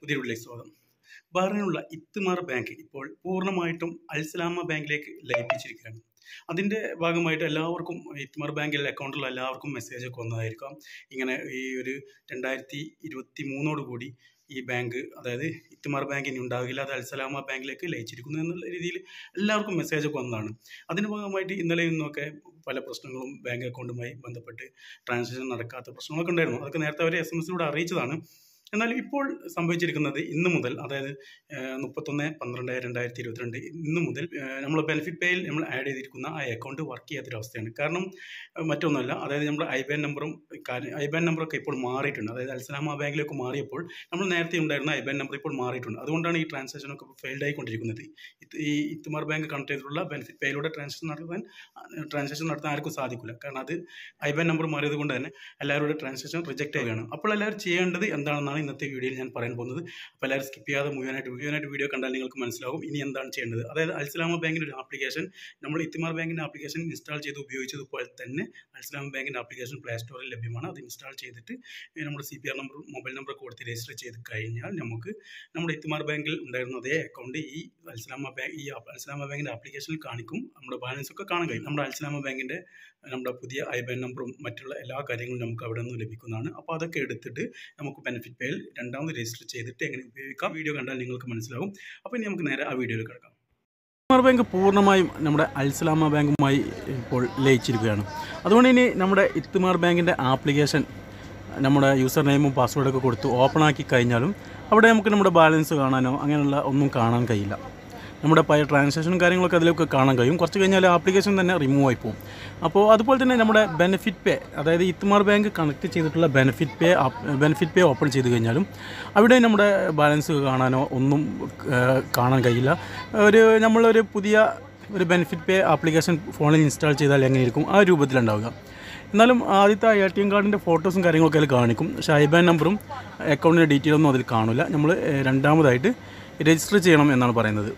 പുതിയ വീട്ടിലേക്ക് സ്വാഗതം ബഹ്റൈനിലുള്ള ഇത്തുമാർ ബാങ്ക് ഇപ്പോൾ പൂർണ്ണമായിട്ടും അൽസലാമ ബാങ്കിലേക്ക് ലയിപ്പിച്ചിരിക്കുകയാണ് അതിൻ്റെ ഭാഗമായിട്ട് എല്ലാവർക്കും ഇത്തുമാർ ബാങ്കിൽ അക്കൗണ്ടിലുള്ള എല്ലാവർക്കും മെസ്സേജ് ഒക്കെ വന്നതായിരിക്കാം ഇങ്ങനെ ഈ ഒരു രണ്ടായിരത്തി ഇരുപത്തി മൂന്നോട് കൂടി ഈ ബാങ്ക് അതായത് ഇത്തുമാർ ബാങ്ക് ഇനി ഉണ്ടാകില്ല അത് അൽസലാമ ബാങ്കിലേക്ക് ലയിച്ചിരിക്കുന്നു എന്നുള്ള രീതിയിൽ എല്ലാവർക്കും മെസ്സേജ് ഒക്കെ വന്നതാണ് അതിൻ്റെ ഭാഗമായിട്ട് ഇന്നലെ ഇന്നൊക്കെ പല പ്രശ്നങ്ങളും ബാങ്ക് അക്കൗണ്ടുമായി ബന്ധപ്പെട്ട് ട്രാൻസാക്ഷൻ നടക്കാത്ത പ്രശ്നങ്ങളൊക്കെ ഉണ്ടായിരുന്നു അതൊക്കെ നേരത്തെ അവർ എസ് എം എസിലൂടെ അറിയിച്ചതാണ് എന്നാൽ ഇപ്പോൾ സംഭവിച്ചിരിക്കുന്നത് ഇന്ന് മുതൽ അതായത് മുപ്പത്തൊന്ന് പന്ത്രണ്ട് രണ്ടായിരത്തി ഇരുപത്തിരണ്ട് ഇന്ന് മുതൽ നമ്മൾ ബെനിഫിറ്റ് പേയിൽ നമ്മൾ ആഡ് ചെയ്തിരിക്കുന്ന ആ അക്കൗണ്ട് വർക്ക് ചെയ്യാത്തൊരവസ്ഥയാണ് കാരണം ഏഹ്, മറ്റൊന്നുമല്ല അതായത് നമ്മുടെ ഐ ബാൻ നമ്പറും ഐ ബാൻ നമ്പറൊക്കെ ഇപ്പോൾ മാറിയിട്ടുണ്ട് അതായത് അൽസലാമ ബാങ്കിലേക്ക് മാറിയപ്പോൾ നമ്മൾ നേരത്തെ ഉണ്ടായിരുന്ന ഐ ബാൻ നമ്പർ ഇപ്പോൾ മാറിയിട്ടുണ്ട് അതുകൊണ്ടാണ് ഈ ട്രാൻസാക്ഷൻ ഒക്കെ ഫെയിൽഡ് ആയിക്കൊണ്ടിരിക്കുന്നത് ഇത് ഈ ഇത്തുമാർ ബാങ്ക് കണക്ട് ചെയ്തിട്ടുള്ള ബെനിഫിറ്റ് പേയിലൂടെ ട്രാൻസാക്ഷൻ നടത്താൻ ട്രാൻസാക്ഷൻ നടത്താൻ ആർക്കും സാധിക്കില്ല കാരണം അത് ഐ ബാൻ നമ്പർ മാറിയത് കൊണ്ട് തന്നെ എല്ലാവരുടെ ട്രാൻസാക്ഷൻ റിജക്റ്റ് ആവുകയാണ് അപ്പോൾ എല്ലാവരും ചെയ്യേണ്ടത് എന്താണെന്നാണ് ഇന്നത്തെ വീഡിയോയിൽ ഞാൻ പറയാൻ പോകുന്നത് അപ്പോൾ എല്ലാവരും സ്കിപ്പ് ചെയ്യാതെ മുഴുവനായിട്ട് മുഴുവനായിട്ട് വീഡിയോ കണ്ടാൽ നിങ്ങൾക്ക് മനസ്സിലാവും ഇനി എന്താണ് ചെയ്യേണ്ടത് അതായത് അൽസലാമ ബാങ്കിൻ്റെ ഒരു ആപ്ലിക്കേഷൻ നമ്മൾ ഇത്തിമാർ ബാങ്കിൻ്റെ ആപ്ലിക്കേഷൻ ഇൻസ്റ്റാൾ ചെയ്ത് ഉപയോഗിച്ചതുപോലെ തന്നെ അൽസലാമ ബാങ്കിൻ്റെ ആപ്ലിക്കേഷൻ പ്ലേ സ്റ്റോറിൽ ലഭ്യമാണ് അത് ഇൻസ്റ്റാൾ ചെയ്തിട്ട് ഏ, നമ്മുടെ C P R number mobile number കൊടുത്ത് രജിസ്റ്റർ ചെയ്ത് കഴിഞ്ഞാൽ നമുക്ക് നമ്മുടെ ഇത്തിമാർ ബാങ്കിൽ ഉണ്ടായിരുന്ന അതേ അക്കൗണ്ട് ഈ അൽസലാമ ബാങ്ക് ഈ ആപ്പ് അൽസലാമ ബാങ്കിൻ്റെ ആപ്ലിക്കേഷനിൽ കാണിക്കും നമ്മുടെ ബാലൻസ് ഒക്കെ കാണാൻ കഴിയും നമ്മുടെ അൽസലാമ ബാങ്കിൻ്റെ നമ്മുടെ പുതിയ ഐ ബാൻ നമ്പറും മറ്റുള്ള എല്ലാ കാര്യങ്ങളും നമുക്ക് അവിടെ നിന്ന് ലഭിക്കുന്നതാണ് അപ്പോൾ അതൊക്കെ എടുത്തിട്ട് നമുക്ക് ബെനിഫിറ്റ് പേയിൽ രണ്ടാമത് രജിസ്റ്റർ ചെയ്തിട്ട് എങ്ങനെ ഉപയോഗിക്കാം വീഡിയോ കണ്ടാൽ നിങ്ങൾക്ക് മനസ്സിലാവും അപ്പോൾ ഇനി നമുക്ക് നേരെ ആ വീഡിയോയിൽ കിടക്കാം ഇസ്ലാമ ബാങ്ക് പൂർണ്ണമായും നമ്മുടെ അൽസലാമ ബാങ്കുമായി ഇപ്പോൾ ലയിച്ചിരിക്കുകയാണ് അതുകൊണ്ട് ഇനി നമ്മുടെ ഇത്തുമാർ ബാങ്കിൻ്റെ ആപ്ലിക്കേഷൻ നമ്മുടെ യൂസർ നെയിമും പാസ്വേഡൊക്കെ കൊടുത്ത് ഓപ്പൺ ആക്കി കഴിഞ്ഞാലും അവിടെ നമുക്ക് നമ്മുടെ ബാലൻസ് കാണാനോ അങ്ങനെയുള്ള ഒന്നും കാണാൻ കഴിയില്ല നമ്മുടെ പഴയ ട്രാൻസാക്ഷനും കാര്യങ്ങളൊക്കെ അതിലൊക്കെ കാണാൻ കഴിയും കുറച്ച് കഴിഞ്ഞാൽ ആപ്ലിക്കേഷൻ തന്നെ റിമൂവ് ആയി പോകും അപ്പോൾ അതുപോലെ തന്നെ നമ്മുടെ ബെനിഫിറ്റ് പേ അതായത് ഇത്തുമാർ ബാങ്ക് കണക്ട് ചെയ്തിട്ടുള്ള benefit pay benefit pay open ചെയ്ത് കഴിഞ്ഞാലും അവിടെ നമ്മുടെ ബാലൻസ് കാണാനോ ഒന്നും ഏഹ്, കാണാൻ കഴിയില്ല ഒരു നമ്മളൊരു പുതിയ ഒരു ബെനിഫിറ്റ് പേ ആപ്ലിക്കേഷൻ ഫോണിൽ ഇൻസ്റ്റാൾ ചെയ്താൽ എങ്ങനെയിരിക്കും ആ രൂപത്തിലുണ്ടാവുക എന്നാലും ആദ്യത്തെ എ ടി എം കാർഡിൻ്റെ ഫോട്ടോസും കാര്യങ്ങളൊക്കെ അതിൽ കാണിക്കും പക്ഷേ ഐബാൻ നമ്പറും അക്കൗണ്ടിൻ്റെ ഡീറ്റെയിൽ ഒന്നും അതിൽ കാണില്ല നമ്മൾ ഏഹ്, രണ്ടാമതായിട്ട് രജിസ്റ്റർ ചെയ്യണം എന്നാണ് പറയുന്നത്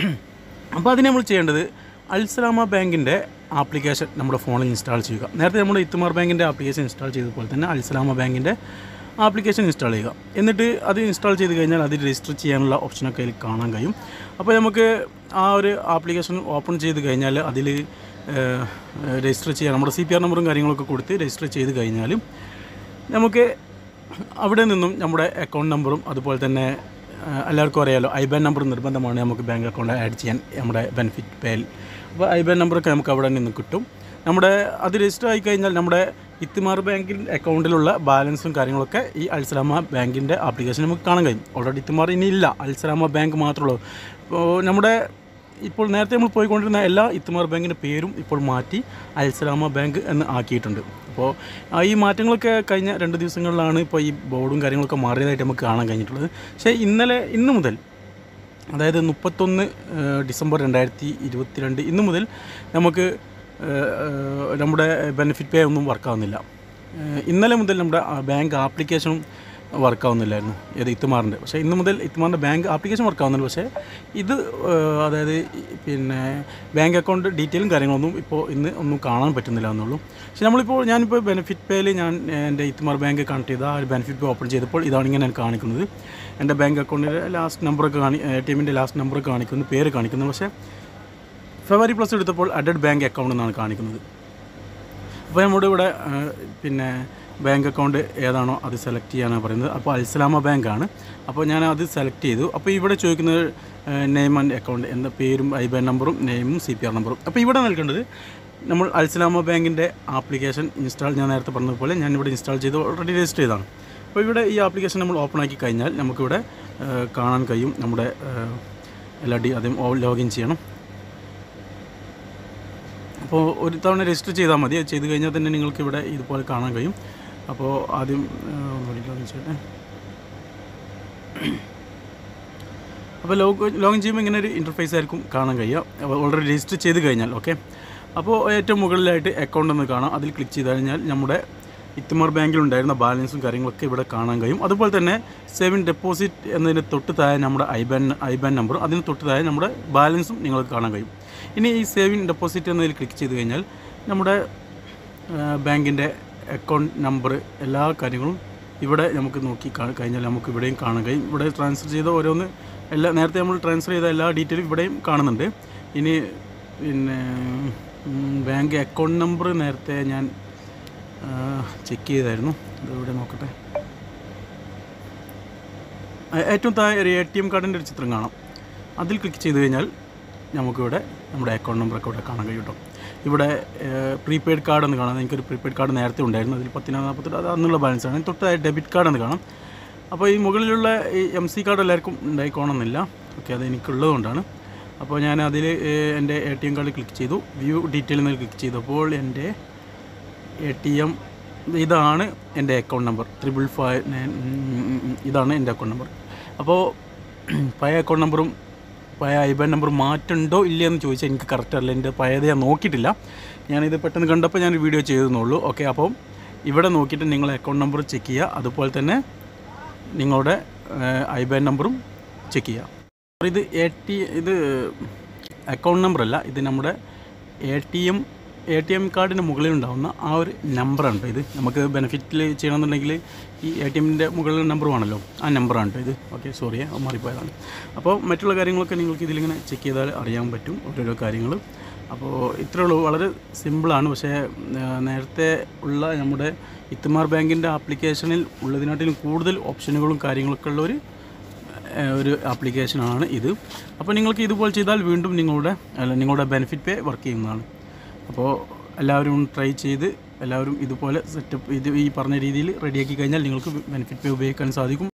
അപ്പോൾ അതിന് നമ്മൾ ചെയ്യേണ്ടത് അൽസലാമ ബാങ്കിൻ്റെ ആപ്ലിക്കേഷൻ നമ്മുടെ ഫോണിൽ ഇൻസ്റ്റാൾ ചെയ്യുക നേരത്തെ നമ്മൾ ഇത്തുമാർ ബാങ്കിൻ്റെ ആപ്ലിക്കേഷൻ ഇൻസ്റ്റാൾ ചെയ്തതുപോലെ തന്നെ അൽസലാമ ബാങ്കിൻ്റെ ആപ്ലിക്കേഷൻ ഇൻസ്റ്റാൾ ചെയ്യുക എന്നിട്ട് അത് ഇൻസ്റ്റാൾ ചെയ്ത് കഴിഞ്ഞാൽ അത് രജിസ്റ്റർ ചെയ്യാനുള്ള ഓപ്ഷനൊക്കെ അതിൽ കാണാൻ കഴിയും അപ്പോൾ നമുക്ക് ആ ഒരു ആപ്ലിക്കേഷൻ ഓപ്പൺ ചെയ്ത് കഴിഞ്ഞാൽ അതിൽ രജിസ്റ്റർ ചെയ്യാൻ നമ്മുടെ സി പി ആർ നമ്പറും കാര്യങ്ങളൊക്കെ കൊടുത്ത് രജിസ്റ്റർ ചെയ്ത് കഴിഞ്ഞാൽ നമുക്ക് അവിടെ നിന്നും നമ്മുടെ അക്കൗണ്ട് നമ്പറും അതുപോലെ തന്നെ ആ, എല്ലാവർക്കും അറിയാലോ ഐ ബാൻ നമ്പർ നിർബന്ധമാണ് നമുക്ക് ബാങ്ക് അക്കൗണ്ട് ആഡ് ചെയ്യാൻ നമ്മുടെ ബെനിഫിറ്റ് പേയിൽ അപ്പോൾ ഐ ബാൻ നമ്പറൊക്കെ നമുക്ക് അവിടെ നിന്ന് കിട്ടും നമ്മുടെ അത് രജിസ്റ്റർ ആയി കഴിഞ്ഞാൽ നമ്മുടെ ഇത്തിമാർ ബാങ്കിൽ അക്കൗണ്ടിലുള്ള ബാലൻസും കാര്യങ്ങളൊക്കെ ഈ അൽസലാമ ബാങ്കിൻ്റെ ആപ്ലിക്കേഷൻ നമുക്ക് കാണാൻ കഴിയും ഓൾറെഡി ഇത്തിമാർ ഇനിയില്ല അൽസലാമ ബാങ്ക് മാത്രമേ ഉള്ളൂ അപ്പോൾ നമ്മുടെ ഇപ്പോൾ നേരത്തെ നമ്മൾ പോയിക്കൊണ്ടിരുന്ന എല്ലാ ഇത്തുമാർ ബാങ്കിൻ്റെ പേരും ഇപ്പോൾ മാറ്റി അൽസലാമ ബാങ്ക് എന്ന് ആക്കിയിട്ടുണ്ട് അപ്പോൾ ആ ഈ മാറ്റങ്ങളൊക്കെ കഴിഞ്ഞ രണ്ട് ദിവസങ്ങളിലാണ് ഇപ്പോൾ ഈ ബോർഡും കാര്യങ്ങളൊക്കെ മാറിയതായിട്ട് നമുക്ക് കാണാൻ കഴിഞ്ഞിട്ടുള്ളത് പക്ഷേ ഇന്നലെ ഇന്ന് മുതൽ അതായത് മുപ്പത്തൊന്ന് ഏഹ്, ഡിസംബർ രണ്ടായിരത്തി ഇരുപത്തിരണ്ട് ഇന്ന് മുതൽ നമുക്ക് ഏഹ്, ഏഹ്, നമ്മുടെ ബെനിഫിറ്റ് പേ ഒന്നും വർക്കാവുന്നില്ല ഏഹ്, ഇന്നലെ മുതൽ നമ്മുടെ ആ ബാങ്ക് ആപ്ലിക്കേഷനും വർക്കാവുന്നില്ലായിരുന്നു ഏത് ഇത്തുമാറിൻ്റെ പക്ഷേ ഇന്ന് മുതൽ ഇത്തുമാറിൻ്റെ ബാങ്ക് ആപ്ലിക്കേഷൻ വർക്കാവുന്നുണ്ട് പക്ഷേ ഇത് ഏഹ്, അതായത് ഈ പിന്നെ ബാങ്ക് അക്കൗണ്ട് ഡീറ്റെയിലും കാര്യങ്ങളൊന്നും ഇപ്പോൾ ഇന്ന് ഒന്നും കാണാൻ പറ്റുന്നില്ല എന്നുള്ളൂ പക്ഷേ നമ്മളിപ്പോൾ ഞാനിപ്പോൾ ബെനിഫിറ്റ് പേയിൽ ഞാൻ എൻ്റെ ഇത്തുമാർ ബാങ്ക് കണക്ട് ചെയ്ത ആ ഒരു ബെനിഫിറ്റ് പേ ഓപ്പൺ ചെയ്തപ്പോൾ ഇതാണ് ഇങ്ങനെ കാണിക്കുന്നത് എൻ്റെ ബാങ്ക് അക്കൗണ്ടിൻ്റെ ലാസ്റ്റ് നമ്പറൊക്കെ കാണി എ ടി എമ്മിൻ്റെ ലാസ്റ്റ് നമ്പറൊക്കെ കാണിക്കുന്നു പേര് കാണിക്കുന്നു പക്ഷേ ഫെബ്രുവരി പ്ലസ് എടുത്തപ്പോൾ അഡഡ് ബാങ്ക് അക്കൗണ്ട് എന്നാണ് കാണിക്കുന്നത് അപ്പോൾ നമ്മുടെ ഇവിടെ ആ, പിന്നെ ബാങ്ക് അക്കൗണ്ട് ഏതാണോ അത് സെലക്ട് ചെയ്യാനാണ് പറയുന്നത് അപ്പോൾ അൽസലാമ ബാങ്കാണ് അപ്പോൾ ഞാൻ അത് സെലക്ട് ചെയ്തു അപ്പോൾ ഇവിടെ ചോദിക്കുന്നത് നെയിം ആൻഡ് അക്കൗണ്ട് എന്ന പേരും ഐ ബാൻ നമ്പറും നെയിമും സി പി ആർ നമ്പറും അപ്പോൾ ഇവിടെ നൽകേണ്ടത് നമ്മൾ അൽസലാമ ബാങ്കിൻ്റെ ആപ്ലിക്കേഷൻ ഇൻസ്റ്റാൾ ഞാൻ നേരത്തെ പറഞ്ഞതുപോലെ ഞാൻ ഇവിടെ ഇൻസ്റ്റാൾ ചെയ്ത് ഓൾറെഡി രജിസ്റ്റർ ചെയ്തതാണ് അപ്പോൾ ഇവിടെ ഈ ആപ്ലിക്കേഷൻ നമ്മൾ ഓപ്പൺ ആക്കി കഴിഞ്ഞാൽ നമുക്കിവിടെ ആ, കാണാൻ കഴിയും നമ്മുടെ ആ, എല്ലാ ഡി ആദ്യം ലോഗിൻ ചെയ്യണം അപ്പോൾ ഒരു തവണ രജിസ്റ്റർ ചെയ്താൽ മതി അത് ചെയ്ത് കഴിഞ്ഞാൽ തന്നെ നിങ്ങൾക്ക് ഇവിടെ ഇതുപോലെ കാണാൻ കഴിയും അപ്പോൾ ആദ്യം ആ, ഒന്നുകൂടി ലോഗിൻ ചെയ്യട്ടെ അപ്പോൾ ലോഗ് ലോഗിൻ ചെയ്യുമ്പോൾ ഇങ്ങനെ ഒരു ഇൻ്റർഫേസ് ആയിരിക്കും കാണാൻ കഴിയുക അപ്പോൾ ഓൾറെഡി രജിസ്റ്റർ ചെയ്ത് കഴിഞ്ഞാൽ ഓക്കെ അപ്പോൾ ഏറ്റവും മുകളിലായിട്ട് അക്കൗണ്ട് എന്ന് കാണാം അതിൽ ക്ലിക്ക് ചെയ്ത് കഴിഞ്ഞാൽ നമ്മുടെ ഇത്തുമാർ ബാങ്കിലുണ്ടായിരുന്ന ബാലൻസും കാര്യങ്ങളൊക്കെ ഇവിടെ കാണാൻ കഴിയും അതുപോലെ തന്നെ സേവിങ് ഡെപ്പോസിറ്റ് എന്നതിന് തൊട്ട് താഴെ നമ്മുടെ ഐ ബാൻ ഐ ബാൻ നമ്പറും അതിന് തൊട്ട് താഴെ നമ്മുടെ ബാലൻസും നിങ്ങൾക്ക് കാണാൻ കഴിയും ഇനി ഈ സേവിങ് ഡെപ്പോസിറ്റ് എന്നതിൽ ക്ലിക്ക് ചെയ്ത് കഴിഞ്ഞാൽ നമ്മുടെ ബാങ്കിൻ്റെ അക്കൗണ്ട് നമ്പർ എല്ലാ കാര്യങ്ങളും ഇവിടെ നമുക്ക് നോക്കി കാ- കഴിഞ്ഞാൽ നമുക്ക് ഇവിടെയും കാണാൻ കഴിയും ഇവിടെ ട്രാൻസ്ഫർ ചെയ്ത ഓരോന്ന് എല്ലാ നേരത്തെ നമ്മൾ ട്രാൻസ്ഫർ ചെയ്ത എല്ലാ ഡീറ്റെയിലും ഇവിടെയും കാണുന്നുണ്ട് ഇനി പിന്നെ ഉം, ബാങ്ക് അക്കൗണ്ട് നമ്പർ നേരത്തെ ഞാൻ ചെക്ക് ചെയ്തായിരുന്നു ഇത് ഇവിടെ നോക്കട്ടെ ഏ- ഏറ്റവും താഴെ ഒരു എ ടി എം കാർഡിൻ്റെ ഒരു ചിത്രം കാണാം അതിൽ ക്ലിക്ക് ചെയ്ത് കഴിഞ്ഞാൽ നമുക്കിവിടെ നമ്മുടെ അക്കൗണ്ട് നമ്പറൊക്കെ ഇവിടെ കാണാൻ കഴിയും കേട്ടോ ഇവിടെ പ്രീപെയ്ഡ് കാർഡ് എന്ന് കാണാം എനിക്കൊരു പ്രീപെയ്ഡ് കാർഡ് നേരത്തെ ഉണ്ടായിരുന്നു അതിൽ പത്തിനാ നാൽപ്പത്തെട്ട് അത് അന്നുള്ള ബാലൻസ് ആണ് തൊട്ടായി ഡെബിറ്റ് കാർഡ് എന്ന് കാണാം അപ്പോൾ ഈ മുകളിലുള്ള ഈ എം സി കാർഡ് എല്ലാവർക്കും ഉണ്ടായിക്കോണമെന്നില്ല ഓക്കെ അത് എനിക്കുള്ളതുകൊണ്ടാണ് അപ്പോൾ ഞാൻ അതിൽ എൻ്റെ A T M card click ചെയ്തു വ്യൂ ഡീറ്റെയിൽ എന്ന് ക്ലിക്ക് ചെയ്തപ്പോൾ എൻ്റെ എ ടി എം ഇതാണ് എൻ്റെ account number triple five nine ഇതാണ് എൻ്റെ അക്കൗണ്ട് നമ്പർ അപ്പോൾ പഴയ അക്കൗണ്ട് നമ്പറും പഴയ ഐബാൻ നമ്പർ മാറ്റുണ്ടോ ഇല്ലയെന്ന് ചോദിച്ചാൽ എനിക്ക് കറക്റ്റ് അറിയില്ല എൻ്റെ പഴയത് ഞാൻ നോക്കിയിട്ടില്ല ഞാനിത് പെട്ടെന്ന് കണ്ടപ്പോൾ ഞാൻ വീഡിയോ ചെയ്തെന്നുള്ളൂ ഓക്കെ അപ്പം ഇവിടെ നോക്കിയിട്ട് നിങ്ങൾ അക്കൗണ്ട് നമ്പർ ചെക്ക് ചെയ്യുക അതുപോലെ തന്നെ നിങ്ങളുടെ ഐബാൻ നമ്പറും ചെക്ക് ചെയ്യുക അപ്പോൾ ഇത് എ ടി ഇത് അക്കൗണ്ട് നമ്പറല്ല ഇത് നമ്മുടെ A T M A T M കാർഡിന് മുകളിൽ ഉണ്ടാകുന്ന ആ ഒരു നമ്പറാണ് ട്ടോ ഇത് നമുക്ക് ബെനിഫിറ്റിൽ ചെയ്യണമെന്നുണ്ടെങ്കിൽ ഈ എ ടി എമ്മിൻ്റെ മുകളിൽ നമ്പർ വേണമല്ലോ ആ നമ്പറാണ് ട്ടോ ഇത് ഓക്കെ സോറി മാറിപ്പോയതാണ് അപ്പോൾ മറ്റുള്ള കാര്യങ്ങളൊക്കെ നിങ്ങൾക്ക് ഇതിലിങ്ങനെ ചെക്ക് ചെയ്താൽ അറിയാൻ പറ്റും ഓരോരോ കാര്യങ്ങൾ അപ്പോൾ ഇത്രയേ ഉള്ളൂ വളരെ സിമ്പിളാണ് പക്ഷേ ആ, നേരത്തെ ഉള്ള നമ്മുടെ ഇത്തുമാർ ബാങ്കിൻ്റെ ആപ്ലിക്കേഷനിൽ ഉള്ളതിനാട്ടിലും കൂടുതൽ ഓപ്ഷനുകളും കാര്യങ്ങളൊക്കെ ഉള്ള ഒരു ഏഹ് ഒരു ആപ്ലിക്കേഷനാണ് ഇത് അപ്പോൾ നിങ്ങൾക്ക് ഇതുപോലെ ചെയ്താൽ വീണ്ടും നിങ്ങളുടെ അല്ല നിങ്ങളുടെ ബെനിഫിറ്റ് പേ വർക്ക് ചെയ്യുന്നതാണ് അപ്പോൾ എല്ലാവരും ട്രൈ ചെയ്ത് എല്ലാവരും ഇതുപോലെ സെറ്റപ്പ് ഇത് ഈ പറഞ്ഞ രീതിയിൽ റെഡിയാക്കി കഴിഞ്ഞാൽ നിങ്ങൾക്ക് ബെനിഫിറ്റ് പേ ഉപയോഗിക്കാൻ സാധിക്കും